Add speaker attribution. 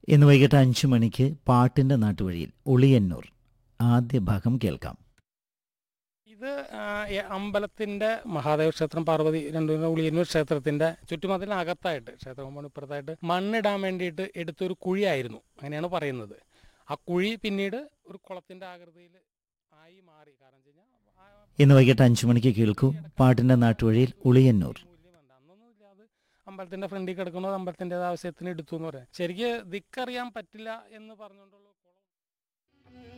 Speaker 1: ഇന്ന് വൈകിട്ട് അഞ്ചു മണിക്ക് പാട്ടിൻ്റെ നാട്ടുവഴിയിൽ ഉളിയന്നൂർ ആദ്യ ഭാഗം കേൾക്കാം
Speaker 2: ഇത് ആ, ഈ അമ്പലത്തിന്റെ മഹാദേവ ക്ഷേത്രം പാർവതി രണ്ടു ഉളിയന്നൂർ ക്ഷേത്രത്തിന്റെ ചുറ്റുമതിലിനകത്തായിട്ട് ക്ഷേത്ര കോമ്പൗണ്ട് ഇപ്പുറത്തായിട്ട് മണ്ണിടാൻ വേണ്ടിയിട്ട് എടുത്തൊരു കുഴിയായിരുന്നു അങ്ങനെയാണ് പറയുന്നത് ആ കുഴി പിന്നീട് ഒരു കുളത്തിന്റെ ആകൃതിയിൽ ആയി മാറി കാരണം വെച്ച് കഴിഞ്ഞാൽ ആ-
Speaker 1: ഇന്ന് വൈകിട്ട് അഞ്ചു മണിക്ക് കേൾക്കൂ പാട്ടിൻ്റെ നാട്ടുവഴിയിൽ ഉളിയന്നൂർ
Speaker 2: മൂല്യമുണ്ട്. അന്നൊന്നും ഇല്ല അത് അമ്പലത്തിന്റെ ഫ്രണ്ടിൽ കിടക്കുന്നത് അമ്പലത്തിന്റെ ആവശ്യത്തിന് എടുത്തു എന്ന് പറയാം ശരിക്ക് ദിക്കറിയാൻ പറ്റില്ല എന്ന് പറഞ്ഞുകൊണ്ടുള്ള